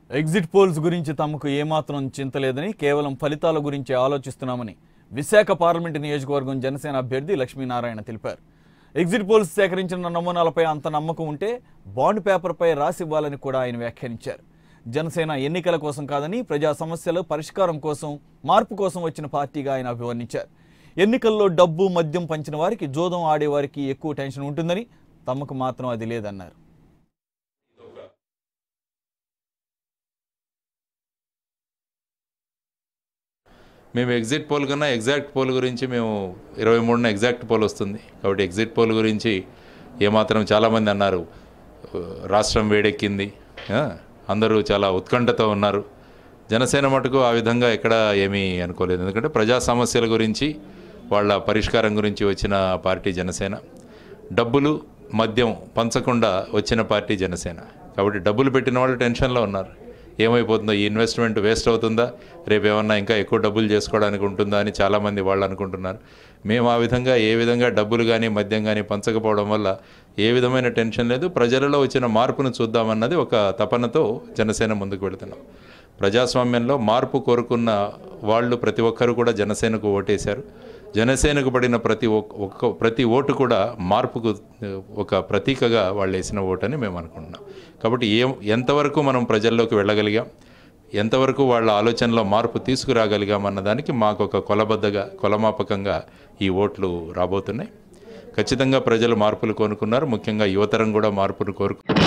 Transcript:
exit polls గురించి తమకు ఏమాత్రం చింత లేదని కేవలం ఫలితాల గురించి ఆలోచిస్తున్నామని విశాఖ పార్లమెంటు నియోజకవర్గం జనసేన అభ్యర్థి లక్ష్మీనారాయణ తెలిపారు ఎగ్జిట్ పోల్స్ సేకరించిన నమూనాలపై అంత నమ్మకం ఉంటే బాండ్ పేపర్పై రాసివ్వాలని కూడా ఆయన వ్యాఖ్యానించారు జనసేన ఎన్నికల కోసం కాదని ప్రజా సమస్యల పరిష్కారం కోసం మార్పు కోసం వచ్చిన పార్టీగా ఆయన అభివర్ణించారు ఎన్నికల్లో డబ్బు మద్యం పంచిన వారికి జోదం ఆడేవారికి ఎక్కువ టెన్షన్ ఉంటుందని తమకు మాత్రం అది లేదన్నారు మేము ఎగ్జిట్ పోల్ కన్నా ఎగ్జాక్ట్ పోల్ గురించి మేము ఇరవై మూడున ఎగ్జాక్ట్ పోల్ వస్తుంది కాబట్టి ఎగ్జిట్ పోల్ గురించి ఏమాత్రం చాలామంది అన్నారు "ఆ, రాష్ట్రం వేడెక్కింది ఆ, అందరూ చాలా ఉత్కంఠతో ఉన్నారు జనసేన మటుకు ఆ విధంగా ఎక్కడ ఏమీ అనుకోలేదు ఎందుకంటే ప్రజా సమస్యల గురించి వాళ్ళ పరిష్కారం గురించి వచ్చిన పార్టీ జనసేన డబ్బులు మద్యం పంచకుండా వచ్చిన పార్టీ జనసేన కాబట్టి డబ్బులు పెట్టిన వాళ్ళు టెన్షన్లో ఉన్నారు ఏమైపోతుందో ఈ ఇన్వెస్ట్మెంట్ వేస్ట్ అవుతుందా రేపు ఏమన్నా ఇంకా ఎక్కువ డబ్బులు చేసుకోవడానికి ఉంటుందా అని చాలామంది వాళ్ళు అనుకుంటున్నారు మేము ఆ విధంగా ఏ విధంగా డబ్బులు కానీ మద్యం కానీ పంచకపోవడం వల్ల ఏ విధమైన టెన్షన్ లేదు ప్రజలలో వచ్చిన మార్పును చూద్దామన్నది ఒక తపనతో జనసేన ముందుకు వెళుతున్నాం ప్రజాస్వామ్యంలో మార్పు కోరుకున్న వాళ్ళు ప్రతి ఒక్కరు కూడా జనసేనకు ఓటేశారు జనసేనకు పడిన ప్రతి ఒక్- ఒక్క ప్రతి ఓటు కూడా మార్పుకు ఆ, ఒక ప్రతీకగా వాళ్ళు వేసిన ఓటు అని మేము అనుకుంటున్నాం కాబట్టి ఏ ఎంతవరకు మనం ప్రజల్లోకి వెళ్ళగలిగాం ఎంతవరకు వాళ్ళ ఆలోచనలో మార్పు తీసుకురాగలిగాం అన్నదానికి మాకు ఒక కొలబద్దగా కొలమాపకంగా ఈ ఓట్లు రాబోతున్నాయి ఖచ్చితంగా ప్రజలు మార్పులు కోరుకున్నారు ముఖ్యంగా యువతరం కూడా మార్పును కోరుకు